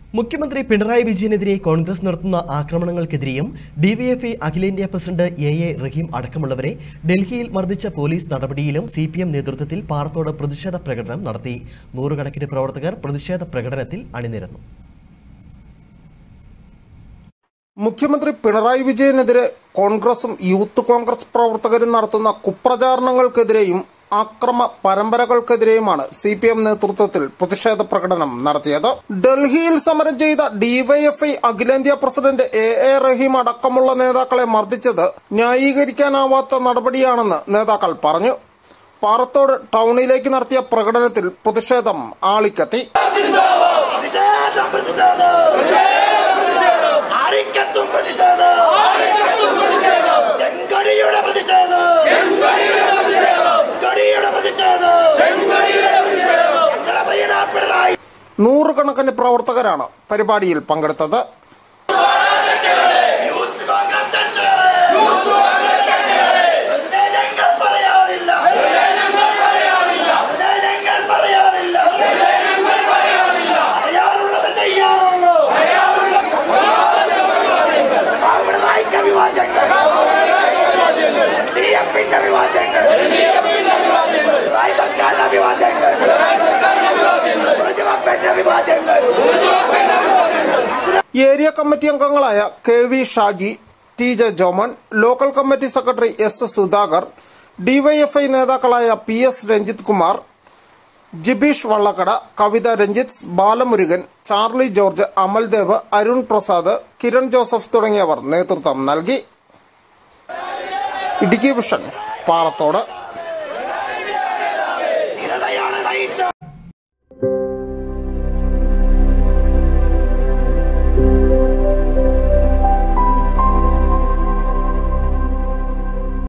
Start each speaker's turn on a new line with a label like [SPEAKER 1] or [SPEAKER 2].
[SPEAKER 1] മുഖ്യമന്ത്രി പിണറായി വിജയനെതിരെ കോൺഗ്രസ് നടത്തുന്ന ആക്രമണങ്ങൾക്കെതിരെയും ഡിവൈഎഫ്ഐ അഖിലേന്ത്യാ പ്രസിഡന്റ് എ എ റഹീം അടക്കമുള്ളവരെ ഡൽഹിയിൽ മർദ്ദിച്ച പോലീസ് നടപടിയിലും സി പി എം നേതൃത്വത്തിൽ പാറത്തോട് പ്രതിഷേധ പ്രകടനം നടത്തി നൂറുകണക്കിന് പ്രവർത്തകർ പ്രതിഷേധ പ്രകടനത്തിൽ അണിനിരന്നു
[SPEAKER 2] മുഖ്യമന്ത്രി പിണറായി വിജയനെതിരെ കോൺഗ്രസും യൂത്ത് കോൺഗ്രസ് പ്രവർത്തകരും നടത്തുന്ന കുപ്രചാരണങ്ങൾക്കെതിരെയും അക്രമ പരമ്പരകൾക്കെതിരെയുമാണ് സി പി എം നേതൃത്വത്തിൽ പ്രതിഷേധ പ്രകടനം നടത്തിയത് ഡൽഹിയിൽ സമരം ചെയ്ത ഡിവൈഎഫ്ഐ അഖിലേന്ത്യാ പ്രസിഡന്റ് എ എ റഹീം അടക്കമുള്ള നേതാക്കളെ മർദ്ദിച്ചത് ന്യായീകരിക്കാനാവാത്ത നടപടിയാണെന്ന് നേതാക്കൾ പറഞ്ഞു പാറത്തോട് ടൗണിലേക്ക് നടത്തിയ പ്രകടനത്തിൽ പ്രതിഷേധം ആളിക്കത്തി
[SPEAKER 3] പ്രതിഷേധം പ്രതിഷേധം അടിക്കത്തും പ്രതിഷേധം ചെങ്കടിയുടെ പ്രതിഷേധം ചെങ്കടിയുടെ പ്രതിഷേധം ഞങ്ങളെ പ്രിയനാ പിണറായി
[SPEAKER 2] നൂറുകണക്കിന് പ്രവർത്തകരാണ് പരിപാടിയിൽ പങ്കെടുത്തത്
[SPEAKER 3] യൂത്ത് കോൺഗ്രസ് തന്നെ. വെറുതെ ഞങ്ങൾ പറയാറില്ല വെറുതെ ഞങ്ങൾ പറയാറില്ല പറയാറുള്ളത് ചെയ്യാറുള്ളൂ പിണറായിക്ക് അഭിവാദ്യങ്ങൾ DFന്റെ അഭിവാദ്യങ്ങൾ പിണറായി സർക്കാരിന്റെ അഭിവാദ്യങ്ങൾ പ്രതിപക്ഷത്തിന്റെ അഭിവാദ്യങ്ങൾ
[SPEAKER 2] ഏരിയ കമ്മിറ്റി അംഗങ്ങളായ K V Shaji T J Joman local committee secretary S Sudhakar DYFI നേതാക്കളായ P S Ranjith Kumar Jibeesh Vallakkada Kavitha Ranjith Balamurugan Charlie George Amaldev Arun Prasad Kiran Joseph തുടങ്ങിയവർ നേതൃത്വം നൽകി ഇടുക്കി വിഷൻ പാറത്തോട്